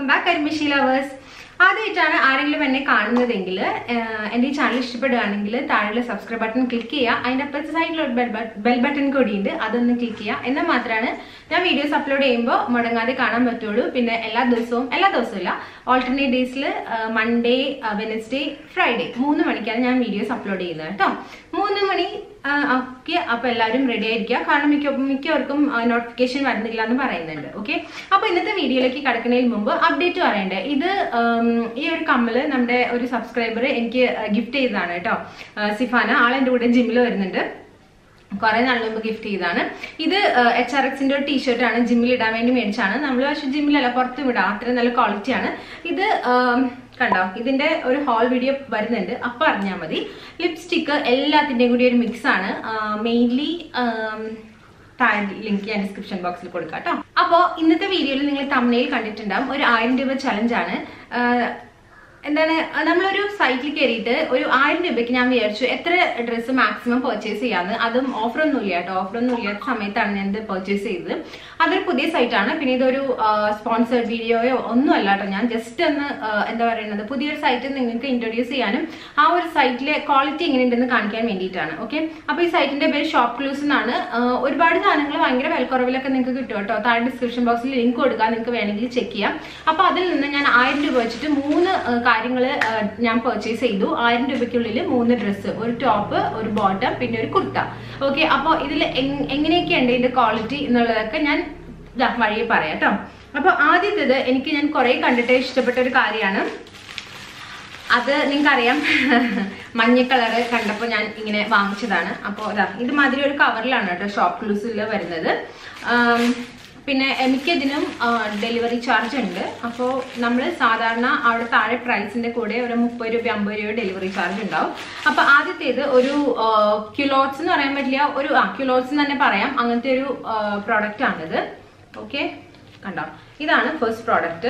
welcome back കരിമിഷി lovers ആദ്യമായിട്ടാണ് ആരെങ്കിലും എന്നെ കാണുന്നതെങ്കിൽ എൻ്റെ ഈ ചാനൽ ഇഷ്ടപ്പെടുകയാണെങ്കിൽ താഴെ സബ്സ്ക്രൈബ് ബട്ടൺ ക്ലിക്ക് ചെയ്യുക അതിൻ്റെ അപ്പുറത്തെ സൈഡിൽ ഒരു ബെൽ ബട്ടൺ കൂടിയുണ്ട് അതൊന്ന് ക്ലിക്ക് ചെയ്യുക എന്നാൽ മാത്രമാണ് ഞാൻ വീഡിയോസ് അപ്ലോഡ് ചെയ്യുമ്പോൾ മുടങ്ങാതെ കാണാൻ പറ്റുള്ളൂ പിന്നെ എല്ലാ ദിവസവും എല്ലാ ദിവസവും ഇല്ല ഓൾട്ടർനേറ്റ് ഡേയ്സിൽ മൺഡേ വെനസ്ഡേ ഫ്രൈഡേ മൂന്ന് മണിക്കാണ് ഞാൻ വീഡിയോസ് അപ്ലോഡ് ചെയ്യുന്നത് കേട്ടോ മൂന്ന് മണി ഓക്കെ അപ്പൊ എല്ലാവരും റെഡി ആയിരിക്കുക കാരണം മിക്ക മിക്കവർക്കും നോട്ടിഫിക്കേഷൻ വരുന്നില്ല എന്ന് പറയുന്നുണ്ട് ഓക്കെ അപ്പൊ ഇന്നത്തെ വീഡിയോയിലേക്ക് കടക്കുന്നതിന് മുമ്പ് അപ്ഡേറ്റ് പറയണ്ടേ ഇത് ഉം, ഈ ഒരു കമ്മല് നമ്മുടെ ഒരു സബ്സ്ക്രൈബർ എനിക്ക് ഗിഫ്റ്റ് ചെയ്തതാണ് കേട്ടോ ആ, സിഫാന ആളെന്റെ കൂടെ ജിമ്മിൽ വരുന്നുണ്ട് കുറെ നാൾ മുമ്പ് ഗിഫ്റ്റ് ചെയ്തതാണ് ഇത് എച്ച് ആർ എക്സിന്റെ ഒരു ടീഷർട്ട് ആണ് ജിമ്മിൽ ഇടാൻ വേണ്ടി മേടിച്ചാണ് നമ്മൾ പക്ഷെ ജിമ്മിലല്ല പുറത്ത് വിടാം അത്രയും നല്ല ക്വാളിറ്റിയാണ് ഇത് ഉം, കണ്ടോ ഇതിന്റെ ഒരു ഹോൾ വീഡിയോ വരുന്നുണ്ട് അപ്പൊ അറിഞ്ഞാൽ മതി ലിപ്സ്റ്റിക്ക് എല്ലാത്തിന്റെയും കൂടി ഒരു മിക്സ് ആണ് മെയിൻലി താഴെ ലിങ്ക് ഞാൻ ഡിസ്ക്രിപ്ഷൻ ബോക്സിൽ കൊടുക്കാം കേട്ടോ അപ്പോൾ ഇന്നത്തെ വീഡിയോയിൽ നിങ്ങൾ തമിഴിൽ കണ്ടിട്ടുണ്ടാവും ഒരു ആയിരം രൂപ ചലഞ്ചാണ് എന്താണ് നമ്മളൊരു സൈറ്റിൽ കയറിയിട്ട് ഒരു ആയിരം രൂപയ്ക്ക് ഞാൻ വിചാരിച്ചു എത്ര ഡ്രസ്സ് മാക്സിമം പർച്ചേസ് ചെയ്യാന്ന് അതും ഓഫറൊന്നും ഇല്ല കേട്ടോ ഓഫറൊന്നും ഇല്ലാത്ത സമയത്താണ് ഞാൻ ഇത് പർച്ചേസ് ചെയ്തത് അതൊരു പുതിയ സൈറ്റാണ് പിന്നെ ഇതൊരു സ്പോൺസേർഡ് വീഡിയോയോ ഒന്നും അല്ല കേട്ടോ ഞാൻ ജസ്റ്റ് ഒന്ന് ആ, എന്താ പറയുന്നത് പുതിയൊരു സൈറ്റ് നിങ്ങൾക്ക് ഇൻട്രൊഡ്യൂസ് ചെയ്യാനും ആ ഒരു സൈറ്റിലെ ക്വാളിറ്റി എങ്ങനെയുണ്ടെന്ന് കാണിക്കാൻ വേണ്ടിയിട്ടാണ് ഓക്കെ അപ്പൊ ഈ സൈറ്റിന്റെ പേര് ഷോപ്പ് ക്ലൂസ് എന്നാണ് ആ, ഒരുപാട് സാധനങ്ങൾ ഭയങ്കര വിലക്കുറവിലൊക്കെ നിങ്ങൾക്ക് കിട്ടും കേട്ടോ താഴെ ഡിസ്ക്രിപ്ഷൻ ബോക്സിൽ ലിങ്ക് കൊടുക്കാം നിങ്ങൾക്ക് വേണമെങ്കിൽ ചെക്ക് ചെയ്യാം അപ്പൊ അതിൽ നിന്ന് ഞാൻ ആയിരം രൂപ വെച്ചിട്ട് മൂന്ന് കാര്യങ്ങൾ ഞാൻ പർച്ചേസ് ചെയ്തു ആയിരം രൂപയ്ക്കുള്ളിൽ മൂന്ന് ഡ്രസ്സ് ഒരു ടോപ്പ് ഒരു ബോട്ടം പിന്നെ ഒരു കുർത്ത ഓക്കെ അപ്പോൾ ഇതിൽ എങ്ങനെയൊക്കെയുണ്ട് ഇതിന്റെ ക്വാളിറ്റി എന്നുള്ളതൊക്കെ ഞാൻ ദാ വഴിയെ പറയാം കേട്ടോ അപ്പൊ ആദ്യത്തേത് എനിക്ക് ഞാൻ കുറെ കണ്ടിട്ട് ഇഷ്ടപ്പെട്ട ഒരു കാര്യമാണ് അത് നിങ്ങൾക്കറിയാം മഞ്ഞ കളറ് കണ്ടപ്പോൾ ഞാൻ ഇങ്ങനെ വാങ്ങിച്ചതാണ് അപ്പോൾ ഇതാ ഇത് മാതിരി ഒരു കവറിലാണ് കേട്ടോ ഷോപ്പ് ക്ലൂസിൽ വരുന്നത് ആം, പിന്നെ എനിക്കതിനും ഡെലിവറി ചാർജ് ഉണ്ട് അപ്പോൾ നമ്മൾ സാധാരണ അവിടെ താഴെ പ്രൈസിന്റെ കൂടെ ഒരു മുപ്പത് രൂപ അമ്പത് രൂപ ഡെലിവറി ചാർജ് ഉണ്ടാവും അപ്പോൾ ആദ്യത്തേത് ഒരു ക്യുലോട്സ് എന്ന് പറയാൻ പറ്റില്ല ഒരു ആ ക്യുലോട്സ് എന്ന് തന്നെ പറയാം അങ്ങനത്തെ ഒരു പ്രോഡക്റ്റ് ആണിത് ഓക്കെ കണ്ടോ ഇതാണ് ഫസ്റ്റ് പ്രോഡക്റ്റ്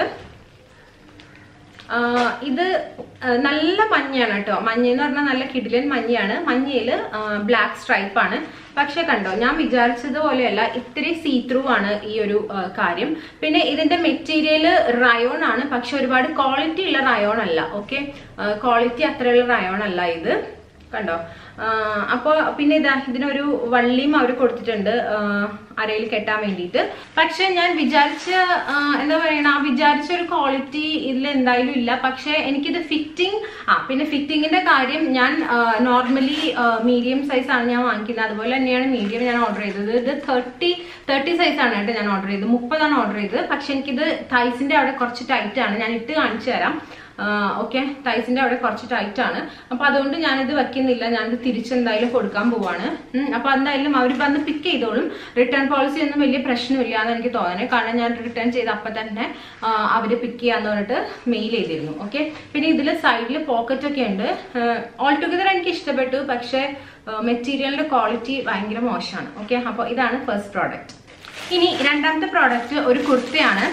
ആഹ് ഇത് ആഹ് നല്ല മഞ്ഞയാണ് കേട്ടോ മഞ്ഞ എന്ന് പറഞ്ഞാൽ നല്ല കിടിലൻ മഞ്ഞയാണ് മഞ്ഞയിൽ ബ്ലാക്ക് സ്ട്രൈപ്പ് ആണ് പക്ഷെ കണ്ടോ ഞാൻ വിചാരിച്ചതുപോലെയല്ല ഇത്തിരി സീ ത്രൂ ആണ് ഈ ഒരു ആഹ് കാര്യം പിന്നെ ഇതിന്റെ മെറ്റീരിയൽ റയോൺ ആണ് പക്ഷെ ഒരുപാട് ക്വാളിറ്റി ഉള്ള റയോൺ അല്ല ഓക്കെ ക്വാളിറ്റി അത്രയുള്ള റയോൺ അല്ല ഇത് കണ്ടോ അപ്പോൾ പിന്നെ ഇതാ ഇതിനൊരു വള്ളിയും അവർ കൊടുത്തിട്ടുണ്ട് അരയിൽ കെട്ടാൻ വേണ്ടിയിട്ട് പക്ഷെ ഞാൻ വിചാരിച്ച ആ, എന്താ പറയണ ആ വിചാരിച്ച ഒരു ക്വാളിറ്റി ഇതിൽ എന്തായാലും ഇല്ല പക്ഷെ എനിക്കിത് ഫിറ്റിംഗ് ആ പിന്നെ ഫിറ്റിങ്ങിന്റെ കാര്യം ഞാൻ നോർമലി മീഡിയം സൈസ് ആണ് ഞാൻ വാങ്ങിക്കുന്നത് അതുപോലെ തന്നെയാണ് മീഡിയം ഞാൻ ഓർഡർ ചെയ്തത് ഇത് തേർട്ടി തേർട്ടി സൈസ് ആണ് കേട്ടോ ഞാൻ ഓർഡർ ചെയ്തത് മുപ്പതാണ് ഓർഡർ ചെയ്തത് പക്ഷെ എനിക്കിത് തൈസിന്റെ അവിടെ കുറച്ച് ടൈറ്റ് ആണ് ഞാൻ ഇട്ട് കാണിച്ചു തരാം ഓക്കെ ടൈസിന്റെ അവിടെ കുറച്ച് ടൈറ്റ് ആണ് അപ്പൊ അതുകൊണ്ട് ഞാനിത് വെക്കുന്നില്ല ഞാനിത് തിരിച്ചെന്തായാലും കൊടുക്കാൻ പോവാണ് ഉം, അപ്പൊ എന്തായാലും അവർ വന്ന് പിക്ക് ചെയ്തോളും റിട്ടേൺ പോളിസി ഒന്നും വലിയ പ്രശ്നമില്ല എന്ന് എനിക്ക് തോന്നുന്നത് കാരണം ഞാൻ റിട്ടേൺ ചെയ്ത് അപ്പൊ തന്നെ ആ, അവര് പിക്ക് ചെയ്യാന്ന് പറഞ്ഞിട്ട് മെയിൽ ചെയ്തിരുന്നു ഓക്കെ പിന്നെ ഇതിൽ സൈഡിൽ പോക്കറ്റ് ഒക്കെ ഉണ്ട് ഓൾ ടുഗദർ എനിക്ക് ഇഷ്ടപ്പെട്ടു പക്ഷേ മെറ്റീരിയലിന്റെ ക്വാളിറ്റി ഭയങ്കര മോശമാണ് ഓക്കെ അപ്പോൾ ഇതാണ് ഫസ്റ്റ് പ്രോഡക്റ്റ് ഇനി രണ്ടാമത്തെ പ്രോഡക്റ്റ് ഒരു കുർത്തയാണ്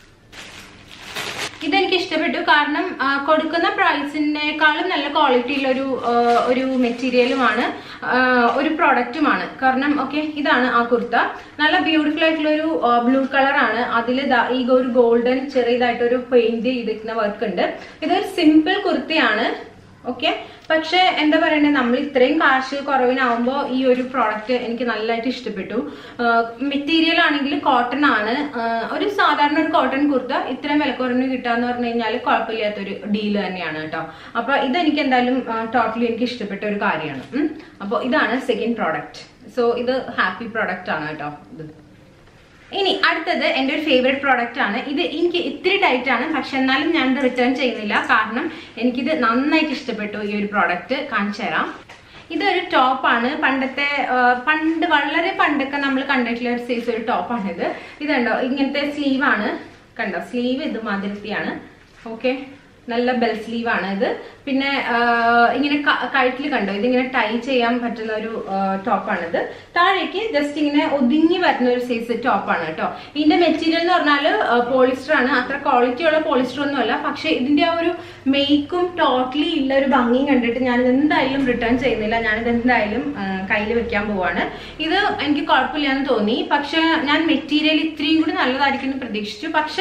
ഇതെനിക്ക് ഇഷ്ടപ്പെട്ടു കാരണം ആ, കൊടുക്കുന്ന പ്രൈസിനേക്കാളും നല്ല ക്വാളിറ്റി ഉള്ള ഒരു ആ, ഒരു മെറ്റീരിയലുമാണ് ആ, ഒരു പ്രൊഡക്റ്റുമാണ് കാരണം ഓക്കെ ഇതാണ് ആ കുർത്ത നല്ല ബ്യൂട്ടിഫുൾ ആയിട്ടുള്ള ഒരു ബ്ലൂ കളറാണ് അതിൽ ഈ ഒരു ഗോൾഡൻ ചെറിയതായിട്ടൊരു പെയിന്റ് ചെയ്തിരിക്കുന്ന വർക്ക് ഉണ്ട് ഇതൊരു സിമ്പിൾ കുർത്തയാണ് ഓക്കെ പക്ഷെ എന്താ പറയണ്ടേ നമ്മൾ ഇത്രയും കാശ് കുറവിനാവുമ്പോൾ ഈ ഒരു പ്രോഡക്റ്റ് എനിക്ക് നല്ലതായിട്ട് ഇഷ്ടപ്പെട്ടു മെറ്റീരിയൽ ആണെങ്കിൽ കോട്ടൺ ആണ് ആഹ് ഒരു സാധാരണ ഒരു കോട്ടൺ കുർത്ത ഇത്രയും വില കുറഞ്ഞ് കിട്ടാന്ന് പറഞ്ഞു കഴിഞ്ഞാൽ കുഴപ്പമില്ലാത്തൊരു ഡീല് തന്നെയാണ് കേട്ടോ അപ്പൊ ഇതെനിക്ക് എന്തായാലും ടോട്ടലി എനിക്ക് ഇഷ്ടപ്പെട്ട ഒരു കാര്യമാണ് അപ്പോൾ ഇതാണ് സെക്കൻഡ് പ്രോഡക്റ്റ് സോ ഇത് ഹാപ്പി പ്രോഡക്റ്റ് ആണ് കേട്ടോ ഇത് ഇനി അടുത്തത് എൻ്റെ ഒരു ഫേവറേറ്റ് പ്രോഡക്റ്റ് ആണ് ഇത് എനിക്ക് ഇത്തിരി ടൈറ്റ് ആണ് പക്ഷെ എന്നാലും ഞാൻ ഇത് റിട്ടേൺ ചെയ്യുന്നില്ല കാരണം എനിക്കിത് നന്നായിട്ട് ഇഷ്ടപ്പെട്ടു ഈ ഒരു പ്രോഡക്റ്റ് കാണിച്ചു തരാം ഇതൊരു ടോപ്പാണ് പണ്ടത്തെ ആ, പണ്ട് വളരെ പണ്ടൊക്കെ നമ്മൾ കണ്ടിട്ടുള്ള ഒരു സൈസ് ഒരു ടോപ്പാണിത് ഇത് കണ്ടോ ഇങ്ങനത്തെ സ്ലീവ് ആണ് കണ്ടോ സ്ലീവ് ഇത് മാതിരത്തിയാണ് ഓക്കെ നല്ല ബെൽ സ്ലീവ് ആണ് ഇത് പിന്നെ ആ, ഇങ്ങനെ കഴുത്തിൽ കണ്ടോ ഇതിങ്ങനെ ടൈ ചെയ്യാൻ പറ്റുന്ന ഒരു ടോപ്പാണിത് താഴേക്ക് ജസ്റ്റ് ഇങ്ങനെ ഒതുങ്ങി വരുന്ന ഒരു സൈസ് ടോപ്പാണ് കേട്ടോ ഇതിന്റെ മെറ്റീരിയൽ എന്ന് പറഞ്ഞാൽ പോളിസ്റ്റർ ആണ് അത്ര ക്വാളിറ്റി ഉള്ള പോളിസ്റ്റർ ഒന്നും അല്ല പക്ഷെ ഇതിന്റെ ആ ഒരു മെയ്ക്കും ടോട്ടലി ഉള്ള ഒരു ഭംഗിയും കണ്ടിട്ട് ഞാൻ എന്തായാലും റിട്ടേൺ ചെയ്യുന്നില്ല ഞാനിത് എന്തായാലും കയ്യിൽ വെക്കാൻ പോവാണ് ഇത് എനിക്ക് കുഴപ്പമില്ല എന്ന് തോന്നി പക്ഷെ ഞാൻ മെറ്റീരിയൽ ഇത്രയും കൂടി നല്ലതായിരിക്കും എന്ന് പ്രതീക്ഷിച്ചു പക്ഷെ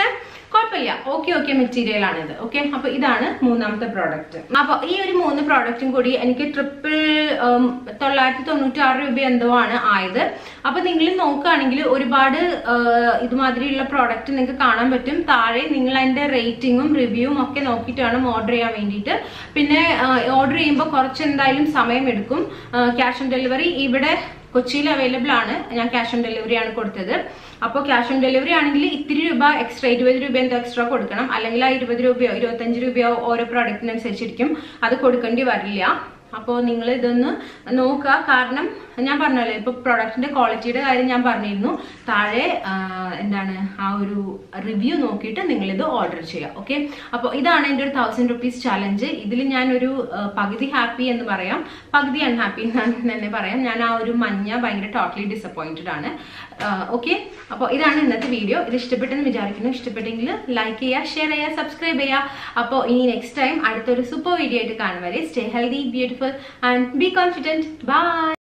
കുഴപ്പമില്ല ഓക്കെ ഓക്കെ മെറ്റീരിയൽ ആണ് ഇത് ഓക്കെ അപ്പൊ ഇതാണ് മൂന്നാമത്തെ പ്രോഡക്റ്റ് അപ്പൊ ഈ ഒരു മൂന്ന് പ്രോഡക്റ്റും കൂടി എനിക്ക് ട്രിപ്പിൾ തൊള്ളായിരത്തി തൊണ്ണൂറ്റി ആറ് രൂപ എന്തോ ആണ് ആയത് അപ്പൊ നിങ്ങൾ നോക്കുകയാണെങ്കിൽ ഒരുപാട് ആ, ഇതുമാതിരിയുള്ള പ്രോഡക്റ്റ് നിങ്ങൾക്ക് കാണാൻ പറ്റും താഴെ നിങ്ങൾ അതിന്റെ റേറ്റിംഗും റിവ്യൂവും ഒക്കെ നോക്കിയിട്ട് വേണം ഓർഡർ ചെയ്യാൻ വേണ്ടിയിട്ട് പിന്നെ ഓർഡർ ചെയ്യുമ്പോൾ കുറച്ച് എന്തായാലും സമയം എടുക്കും ക്യാഷ് ഓൺ ഡെലിവറി ഇവിടെ കൊച്ചിയിൽ അവൈലബിൾ ആണ് ഞാൻ ക്യാഷ് ഓൺ ഡെലിവറി ആണ് കൊടുത്തത് അപ്പോൾ ക്യാഷ് ഓൺ ഡെലിവറി ആണെങ്കിൽ ഇത്തിരി രൂപ എക്സ്ട്രാ ഇരുപത് രൂപ എന്തോ എക്സ്ട്രാ കൊടുക്കണം അല്ലെങ്കിൽ ആ ഇരുപത് രൂപയോ ഇരുപത്തഞ്ച് രൂപയോ ഓരോ പ്രോഡക്റ്റിനനുസരിച്ചിരിക്കും അത് കൊടുക്കേണ്ടി വരില്ല അപ്പോൾ നിങ്ങൾ ഇതൊന്ന് നോക്കുക കാരണം ഞാൻ പറഞ്ഞല്ലോ ഇപ്പൊ പ്രൊഡക്റ്റിന്റെ ക്വാളിറ്റിയുടെ കാര്യം ഞാൻ പറഞ്ഞിരുന്നു താഴെ ആ, എന്താണ് ആ ഒരു റിവ്യൂ നോക്കിയിട്ട് നിങ്ങൾ ഇത് ഓർഡർ ചെയ്യുക ഓക്കെ അപ്പോൾ ഇതാണ് എൻ്റെ ഒരു തൗസൻഡ് റുപ്പീസ് ചാലഞ്ച് ഇതിൽ ഞാനൊരു ആ, പകുതി ഹാപ്പി എന്ന് പറയാം പകുതി അൺഹാപ്പി എന്ന് തന്നെ പറയാം ഞാൻ ആ ഒരു മഞ്ഞ ഭയങ്കര ടോട്ടലി ഡിസപ്പോയിന്റഡ് ആണ് ഓക്കെ അപ്പോൾ ഇതാണ് ഇന്നത്തെ വീഡിയോ ഇത് ഇഷ്ടപ്പെട്ടെന്ന് വിചാരിക്കുന്നു ഇഷ്ടപ്പെട്ടെങ്കിൽ ലൈക്ക് ചെയ്യുക ഷെയർ ചെയ്യുക സബ്സ്ക്രൈബ് ചെയ്യുക അപ്പോൾ ഇനി നെക്സ്റ്റ് ടൈം അടുത്തൊരു സൂപ്പർ വീഡിയോ ആയിട്ട് കാണും വരെ stay healthy beautiful and be confident by